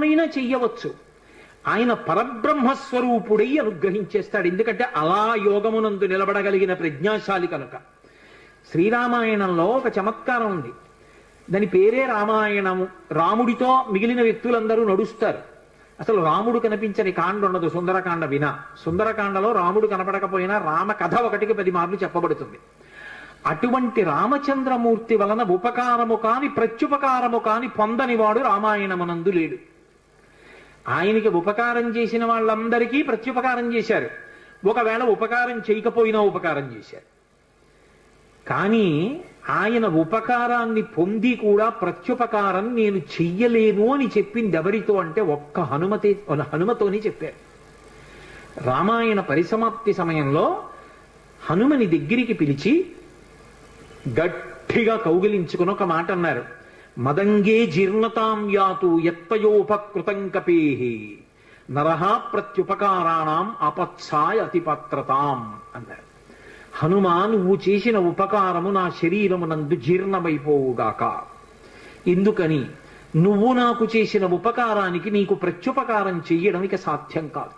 యోగంలోనైనా చెయ్యవచ్చు ఆయన పరబ్రహ్మస్వరూపుడై అనుగ్రహించేస్తాడు ఎందుకంటే అలా యోగమునందు నిలబడగలిగిన ప్రజ్ఞాశాలి కనుక శ్రీరామాయణంలో ఒక చమత్కారం ఉంది దాని పేరే రామాయణము రాముడితో మిగిలిన వ్యక్తులందరూ నడుస్తారు అసలు రాముడు కనిపించని కాండ ఉండదు సుందరకాండ వినా సుందరకాండలో రాముడు కనపడకపోయినా రామ కథ ఒకటికి పది మార్లు చెప్పబడుతుంది అటువంటి రామచంద్రమూర్తి వలన ఉపకారము కాని ప్రత్యుపకారము కాని పొందనివాడు రామాయణమునందు లేడు ఆయనకి ఉపకారం చేసిన వాళ్ళందరికీ ప్రత్యుపకారం చేశారు ఒకవేళ ఉపకారం చేయకపోయినా ఉపకారం చేశారు కానీ ఆయన ఉపకారాన్ని పొంది కూడా ప్రత్యుపకారం నేను చెయ్యలేను అని చెప్పింది ఎవరితో అంటే ఒక్క హనుమతి హనుమతోని చెప్పారు రామాయణ పరిసమాప్తి సమయంలో హనుమని దగ్గరికి పిలిచి గట్టిగా కౌగిలించుకుని ఒక మాట అన్నారు మదంగే జీర్ణతాం యాతు ఎత్తయోపకృతం కపేహి నరహ ప్రత్యుపకారాణం అపత్సాయ అతిపత్రతాం అన్నారు హనుమా నువ్వు చేసిన ఉపకారము నా శరీరమునందు జీర్ణమైపోవుగాక ఎందుకని నువ్వు నాకు చేసిన ఉపకారానికి నీకు ప్రత్యుపకారం చెయ్యడం ఇక సాధ్యం కాదు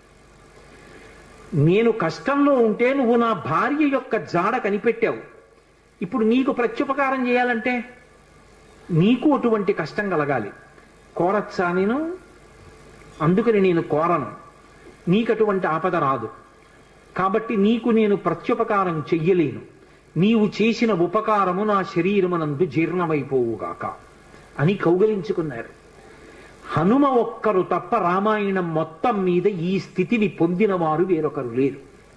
నేను కష్టంలో ఉంటే నువ్వు నా భార్య యొక్క జాడ కనిపెట్టావు ఇప్పుడు నీకు ప్రత్యుపకారం చేయాలంటే నీకు అటువంటి కష్టం కలగాలి కోరచ్చా నేను అందుకని నేను కోరను నీకు అటువంటి ఆపద రాదు కాబట్టి నీకు నేను ప్రత్యుపకారం చెయ్యలేను నీవు చేసిన ఉపకారము నా శరీరమునందు జీర్ణమైపోవుగాక అని కౌగలించుకున్నారు హనుమ ఒక్కరు తప్ప రామాయణం మొత్తం మీద ఈ స్థితిని పొందిన వారు వేరొకరు లేరు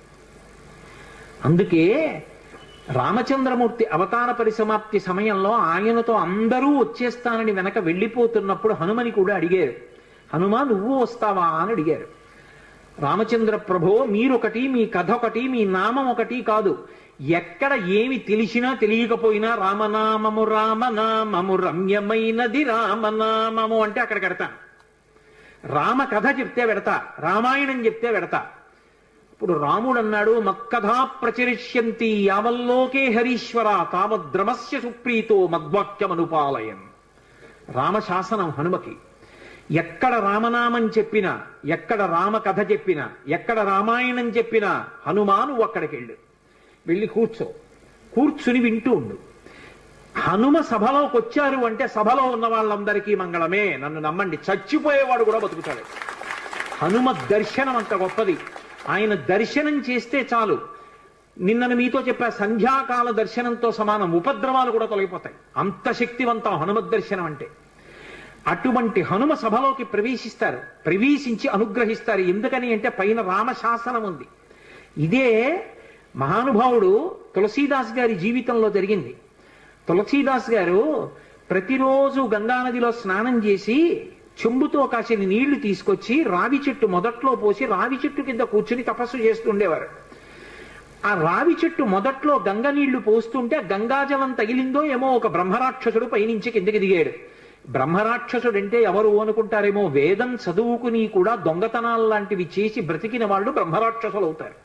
అందుకే రామచంద్రమూర్తి అవతార పరిసమాప్తి సమయంలో ఆయనతో అందరూ వచ్చేస్తానని వెనక వెళ్ళిపోతున్నప్పుడు హనుమని కూడా అడిగారు హనుమ నువ్వు వస్తావా అని అడిగారు రామచంద్ర ప్రభో మీరొకటి మీ కథ ఒకటి మీ నామం ఒకటి కాదు ఎక్కడ ఏమి తెలిసినా తెలియకపోయినా రామనామము రామనామము రమ్యమైనది రామనామము అంటే అక్కడ పెడతాను రామ కథ చెప్తే పెడతా రామాయణం చెప్తే పెడతా ఇప్పుడు రాముడు అన్నాడు మక్కథా ప్రచరిష్యంతి యావల్లోకే హరీశ్వర తావద్రమస్య సుప్రీతో మద్వాక్యమనుపాలయం రామశాసనం హనుమకి ఎక్కడ రామనామం చెప్పినా ఎక్కడ రామ కథ చెప్పినా ఎక్కడ రామాయణం చెప్పినా హనుమాను అక్కడికి వెళ్ళు వెళ్ళి కూర్చో కూర్చుని వింటూ ఉండు హనుమ సభలోకి వచ్చారు అంటే సభలో ఉన్న వాళ్ళందరికీ మంగళమే నన్ను నమ్మండి చచ్చిపోయేవాడు కూడా బతుకుతాడు హనుమ దర్శనం అంత గొప్పది ఆయన దర్శనం చేస్తే చాలు నిన్నను మీతో చెప్పా సంధ్యాకాల దర్శనంతో సమానం ఉపద్రవాలు కూడా తొలగిపోతాయి అంత శక్తివంతం హనుమద్ దర్శనం అంటే అటువంటి హనుమ సభలోకి ప్రవేశిస్తారు ప్రవేశించి అనుగ్రహిస్తారు ఎందుకని అంటే పైన రామశాసనం ఉంది ఇదే మహానుభావుడు తులసీదాస్ గారి జీవితంలో జరిగింది తులసీదాస్ గారు ప్రతిరోజు గంగానదిలో స్నానం చేసి చెంబుతో కాసిన నీళ్లు తీసుకొచ్చి రావి చెట్టు మొదట్లో పోసి రావి చెట్టు కింద కూర్చుని తపస్సు చేస్తుండేవారు ఆ రావి చెట్టు మొదట్లో గంగ నీళ్లు పోస్తుంటే గంగాజలం తగిలిందో ఏమో ఒక బ్రహ్మరాక్షసుడు పైనుంచి కిందకి దిగాడు బ్రహ్మరాక్షసుడు అంటే ఎవరు అనుకుంటారేమో వేదం చదువుకుని కూడా దొంగతనాలు లాంటివి చేసి బ్రతికిన వాళ్ళు బ్రహ్మరాక్షసులు అవుతారు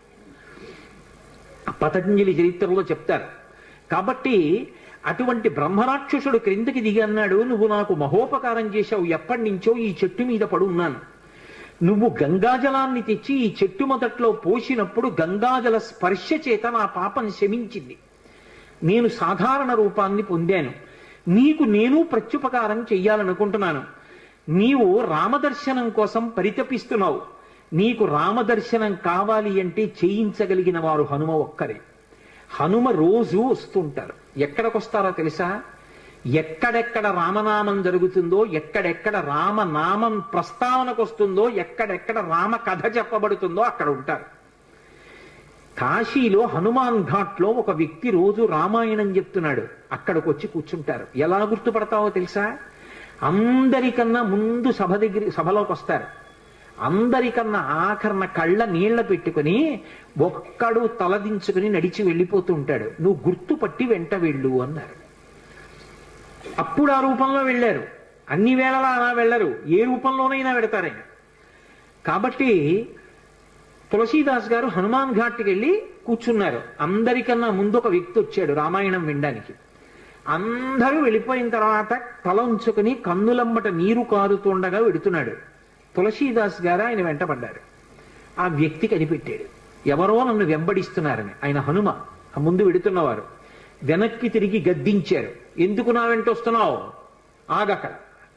పతంజలి చరిత్రలో చెప్తారు కాబట్టి అటువంటి బ్రహ్మరాక్షసుడు క్రిందకి దిగి అన్నాడు నువ్వు నాకు మహోపకారం చేశావు ఎప్పటి నుంచో ఈ చెట్టు మీద పడున్నాను నువ్వు గంగాజలాన్ని తెచ్చి ఈ చెట్టు మొదట్లో పోసినప్పుడు గంగాజల స్పర్శ చేత నా పాపం శమించింది నేను సాధారణ రూపాన్ని పొందాను నీకు నేను ప్రత్యుపకారం చెయ్యాలనుకుంటున్నాను నీవు రామదర్శనం కోసం పరితపిస్తున్నావు నీకు రామదర్శనం కావాలి అంటే చేయించగలిగిన వారు హనుమ ఒక్కరే హనుమ రోజు వస్తుంటారు ఎక్కడికి వస్తారో తెలుసా ఎక్కడెక్కడ రామనామం జరుగుతుందో ఎక్కడెక్కడ రామనామం ప్రస్తావనకు వస్తుందో ఎక్కడెక్కడ రామ కథ చెప్పబడుతుందో అక్కడ ఉంటారు కాశీలో హనుమాన్ ఘాట్లో ఒక వ్యక్తి రోజు రామాయణం చెప్తున్నాడు అక్కడికి వచ్చి కూర్చుంటారు ఎలా గుర్తుపడతావో తెలుసా అందరికన్నా ముందు సభ దగ్గర సభలోకి వస్తారు అందరికన్నా ఆఖరణ కళ్ళ నీళ్ల పెట్టుకుని ఒక్కడు తలదించుకుని నడిచి వెళ్ళిపోతూ ఉంటాడు నువ్వు గుర్తుపట్టి వెంట వెళ్ళు అన్నారు అప్పుడు ఆ రూపంలో వెళ్ళారు అన్ని వేళలా అలా వెళ్ళరు ఏ రూపంలోనైనా వెడతారైనా కాబట్టి తులసీదాస్ గారు హనుమాన్ ఘాట్కి వెళ్ళి కూర్చున్నారు అందరికన్నా ముందు ఒక వ్యక్తి వచ్చాడు రామాయణం వినడానికి అందరూ వెళ్ళిపోయిన తర్వాత తల ఉంచుకుని కన్నులమ్మట నీరు కారుతుండగా వెడుతున్నాడు తులసీదాస్ గారు ఆయన వెంటపడ్డారు ఆ వ్యక్తి కనిపెట్టాడు ఎవరో నన్ను వెంబడిస్తున్నారని ఆయన హనుమ ఆ ముందు వెడుతున్నవారు వెనక్కి తిరిగి గద్దించారు ఎందుకు నా వెంట వస్తున్నావు ఆగక్కడ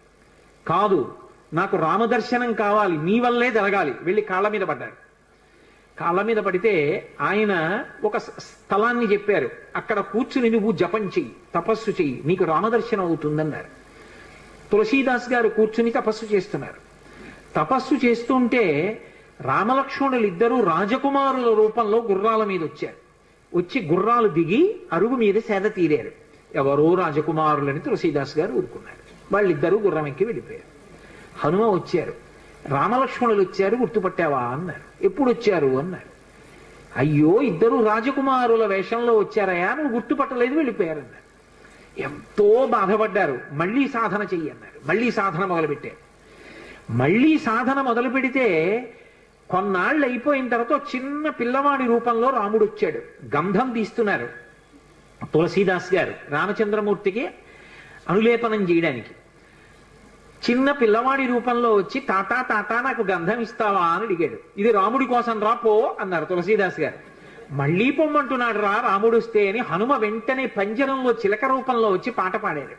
కాదు నాకు రామదర్శనం కావాలి నీ వల్లే జరగాలి వెళ్ళి కాళ్ళ మీద పడ్డాడు కాళ్ళ మీద పడితే ఆయన ఒక స్థలాన్ని చెప్పారు అక్కడ కూర్చుని నువ్వు జపం చెయ్యి తపస్సు చెయ్యి నీకు రామదర్శనం అవుతుందన్నారు తులసీదాస్ గారు కూర్చుని తపస్సు చేస్తున్నారు తపస్సు చేస్తుంటే రామలక్ష్మణులు ఇద్దరూ రాజకుమారుల రూపంలో గుర్రాల మీద వచ్చారు వచ్చి గుర్రాలు దిగి అరుగు మీద సేద తీరారు ఎవరో రాజకుమారులని తులసీదాస్ గారు ఊరుకున్నారు వాళ్ళిద్దరూ గుర్రం ఎక్కి వెళ్ళిపోయారు హనుమ వచ్చారు రామలక్ష్మణులు వచ్చారు గుర్తుపట్టావా అన్నారు ఎప్పుడు వచ్చారు అన్నారు అయ్యో ఇద్దరు రాజకుమారుల వేషంలో వచ్చారయా నువ్వు గుర్తుపట్టలేదు వెళ్ళిపోయారన్నారు ఎంతో బాధపడ్డారు మళ్ళీ సాధన చెయ్యి అన్నారు మళ్ళీ సాధన మొదలుపెట్టారు మళ్ళీ సాధన మొదలు పెడితే కొన్నాళ్ళు అయిపోయిన తర్వాత చిన్న పిల్లవాడి రూపంలో రాముడు వచ్చాడు గంధం తీస్తున్నారు తులసీదాస్ గారు రామచంద్రమూర్తికి అనులేపనం చేయడానికి చిన్న పిల్లవాడి రూపంలో వచ్చి తాతా తాతా నాకు గంధం ఇస్తావా అని అడిగాడు ఇది రాముడి కోసం రా పో అన్నారు తులసీదాస్ గారు మళ్ళీ పొమ్మంటున్నాడు రా రాముడు వస్తే అని హనుమ వెంటనే పంజరంలో చిలక రూపంలో వచ్చి పాట పాడారు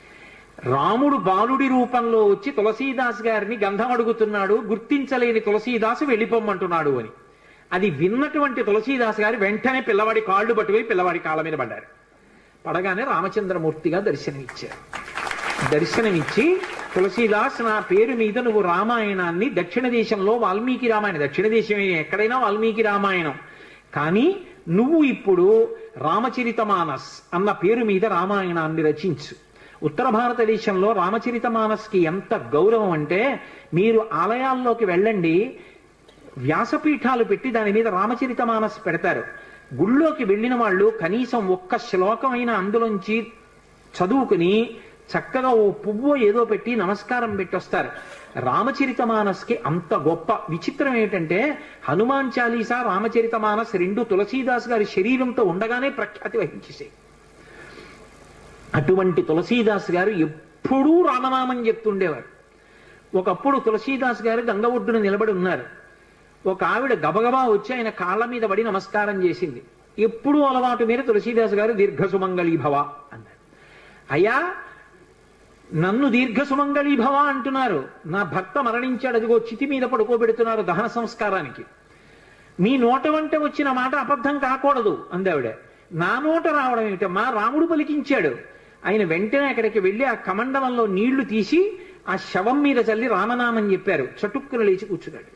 రాముడు బాలుడి రూపంలో వచ్చి తులసీదాస్ గారిని గంధం అడుగుతున్నాడు గుర్తించలేని తులసీదాసు వెళ్ళిపోమ్మంటున్నాడు అని అది విన్నటువంటి తులసీదాస్ గారు వెంటనే పిల్లవాడి కాళ్ళు పట్టుకుని పిల్లవాడి కాళ్ళ మీద పడ్డారు పడగానే రామచంద్రమూర్తిగా దర్శనమిచ్చారు దర్శనమిచ్చి తులసీదాస్ నా పేరు మీద నువ్వు రామాయణాన్ని దక్షిణ దేశంలో వాల్మీకి రామాయణం దక్షిణ దేశమే ఎక్కడైనా వాల్మీకి రామాయణం కానీ నువ్వు ఇప్పుడు రామచరితమానస్ అన్న పేరు మీద రామాయణాన్ని రచించు ఉత్తర భారతదేశంలో రామచరితమానస్కి ఎంత గౌరవం అంటే మీరు ఆలయాల్లోకి వెళ్ళండి వ్యాసపీఠాలు పెట్టి దాని మీద రామచరితమానస్ పెడతారు గుళ్ళోకి వెళ్ళిన వాళ్ళు కనీసం ఒక్క శ్లోకమైన అందులోంచి చదువుకుని చక్కగా ఓ పువ్వు ఏదో పెట్టి నమస్కారం పెట్టొస్తారు రామచరితమానస్కి అంత గొప్ప విచిత్రం ఏంటంటే హనుమాన్ చాలీసా రామచరితమానస్ రెండు తులసీదాస్ గారి శరీరంతో ఉండగానే ప్రఖ్యాతి వహించేసాయి అటువంటి తులసీదాస్ గారు ఎప్పుడూ రామనామం చెప్తుండేవారు ఒకప్పుడు తులసీదాస్ గారు గంగ ఒడ్డున నిలబడి ఉన్నారు ఒక ఆవిడ గబగబా వచ్చి ఆయన కాళ్ళ మీద పడి నమస్కారం చేసింది ఎప్పుడూ అలవాటు మీద తులసీదాస్ గారు దీర్ఘసుమంగళీ భవ అన్నారు అయ్యా నన్ను దీర్ఘసుమంగళీ భవ అంటున్నారు నా భర్త మరణించాడు అదిగో చితి మీద పడుకోబెడుతున్నారు దహన సంస్కారానికి మీ నోట వంట వచ్చిన మాట అబద్ధం కాకూడదు అందావిడ నా నోట రావడం ఏమిటమ్మా రాముడు పలికించాడు ఆయన వెంటనే అక్కడికి వెళ్ళి ఆ కమండలంలో నీళ్లు తీసి ఆ శవం మీద చల్లి రామనామని చెప్పారు చటుక్కున లేచి కూర్చున్నాడు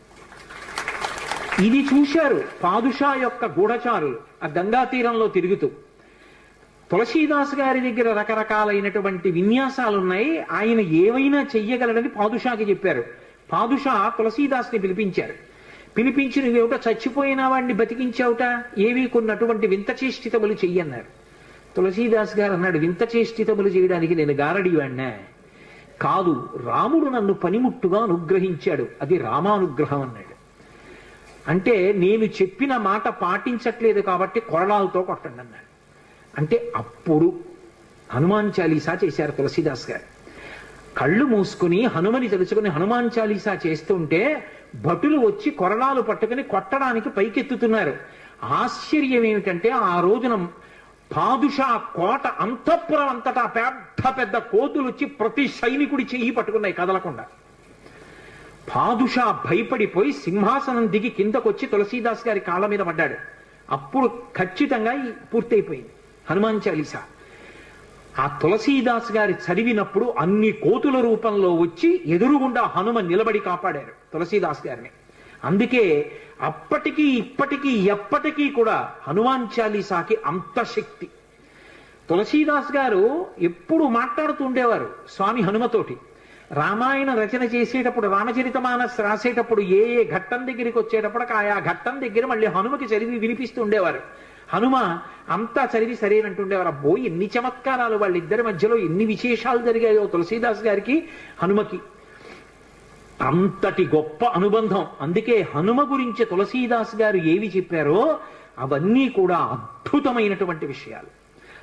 ఇది చూశారు పాదుషా యొక్క గూఢచారులు ఆ గంగా తీరంలో తిరుగుతూ తులసీదాస్ గారి దగ్గర రకరకాలైనటువంటి విన్యాసాలు ఉన్నాయి ఆయన ఏమైనా చెయ్యగలడని పాదుషాకి చెప్పారు పాదుషా తులసీదాస్ని పిలిపించారు పిలిపించి నువ్వేమిటో చచ్చిపోయిన వాడిని బతికించావుట ఏవి కొన్నటువంటి వింత చేష్టితములు చెయ్యన్నారు తులసీదాస్ గారు అన్నాడు వింత చేష్టితములు చేయడానికి నేను గారడివాణ్ణా కాదు రాముడు నన్ను పనిముట్టుగా అనుగ్రహించాడు అది రామానుగ్రహం అన్నాడు అంటే నేను చెప్పిన మాట పాటించట్లేదు కాబట్టి కొరడాలతో కొట్టండి అన్నాడు అంటే అప్పుడు హనుమాన్ చాలీసా చేశారు తులసీదాస్ గారు కళ్ళు మూసుకుని హనుమని తెలుసుకుని హనుమాన్ చాలీసా చేస్తుంటే భటులు వచ్చి కొరడాలు పట్టుకుని కొట్టడానికి పైకెత్తుతున్నారు ఆశ్చర్యం ఏమిటంటే ఆ రోజున పాదుషా కోట అంతఃపురం అంతటా పెద్ద పెద్ద కోతులు వచ్చి ప్రతి సైనికుడి చెయ్యి పట్టుకున్నాయి కదలకుండా పాదుషా భయపడిపోయి సింహాసనం దిగి కిందకొచ్చి తులసీదాస్ గారి కాళ్ళ మీద పడ్డాడు అప్పుడు ఖచ్చితంగా ఈ పూర్తయిపోయింది హనుమాన్ చాలీసా ఆ తులసీదాస్ గారి చదివినప్పుడు అన్ని కోతుల రూపంలో వచ్చి ఎదురుగుండా హనుమ నిలబడి కాపాడారు తులసీదాస్ గారిని అందుకే అప్పటికీ ఇప్పటికీ ఎప్పటికీ కూడా హనుమాన్ చాలీసాకి అంత శక్తి తులసీదాస్ గారు ఎప్పుడు మాట్లాడుతూ ఉండేవారు స్వామి హనుమతోటి రామాయణ రచన చేసేటప్పుడు రామచరితమానస్ రాసేటప్పుడు ఏ ఏ ఘట్టం దగ్గరికి వచ్చేటప్పుడు ఆయా ఘట్టం దగ్గర మళ్ళీ హనుమకి చదివి వినిపిస్తూ ఉండేవారు హనుమ అంతా చదివి సరేనంటుండేవారు అబ్బో ఎన్ని చమత్కారాలు వాళ్ళిద్దరి మధ్యలో ఎన్ని విశేషాలు జరిగాయో తులసీదాస్ గారికి హనుమకి అంతటి గొప్ప అనుబంధం అందుకే హనుమ గురించి తులసీదాస్ గారు ఏవి చెప్పారో అవన్నీ కూడా అద్భుతమైనటువంటి విషయాలు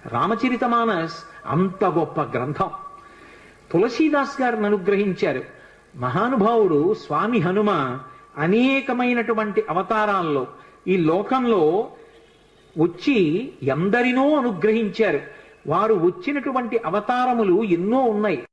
రామచరితమానస్ అంత గొప్ప గ్రంథం తులసీదాస్ గారిని అనుగ్రహించారు మహానుభావుడు స్వామి హనుమ అనేకమైనటువంటి అవతారాల్లో ఈ లోకంలో వచ్చి ఎందరినో అనుగ్రహించారు వారు వచ్చినటువంటి అవతారములు ఎన్నో ఉన్నాయి